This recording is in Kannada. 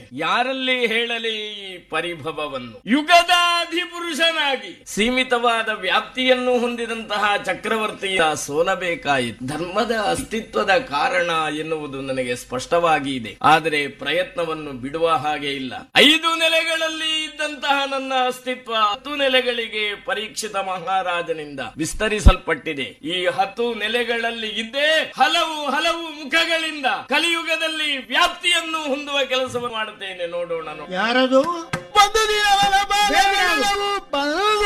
ಯಾರಲ್ಲಿ ಹೇಳಲಿ ಈ ಪರಿಭವವನ್ನು ಯುಗದ ಅಧಿಪುರುಷನಾಗಿ ಸೀಮಿತವಾದ ವ್ಯಾಪ್ತಿಯನ್ನು ಹೊಂದಿದಂತಹ ಚಕ್ರವರ್ತಿಯ ಸೋಲಬೇಕಾಯಿತು ಧರ್ಮದ ಅಸ್ತಿತ್ವದ ಕಾರಣ ಎನ್ನುವುದು ನನಗೆ ಸ್ಪಷ್ಟವಾಗಿ ಇದೆ ಆದರೆ ಪ್ರಯತ್ನವನ್ನು ಬಿಡುವ ಹಾಗೆ ಇಲ್ಲ ಐದು ನೆಲೆಗಳಲ್ಲಿ ಇದ್ದಂತಹ ನನ್ನ ಅಸ್ತಿತ್ವ ಹತ್ತು ನೆಲೆಗಳಿಗೆ ಪರೀಕ್ಷಿತ ಮಹಾರಾಜನಿಂದ ವಿಸ್ತರಿಸಲ್ಪಟ್ಟಿದೆ ಈ ಹತ್ತು ನೆಲೆಗಳಲ್ಲಿ ಇದ್ದೇ ಹಲವು ಹಲವು ಮುಖಗಳಿಂದ ಕಲಿಯುಗದಲ್ಲಿ ವ್ಯಾಪ್ತಿಯನ್ನು ಹೊಂದುವ ಕೆಲಸವನ್ನು ಮಾಡುತ್ತೇನೆ ನೋಡೋಣ ಯಾರದು ಬಂದು ನೀರವನ ಬಾಲ ಬೇರೆ ಯಾರು? ಬಂದು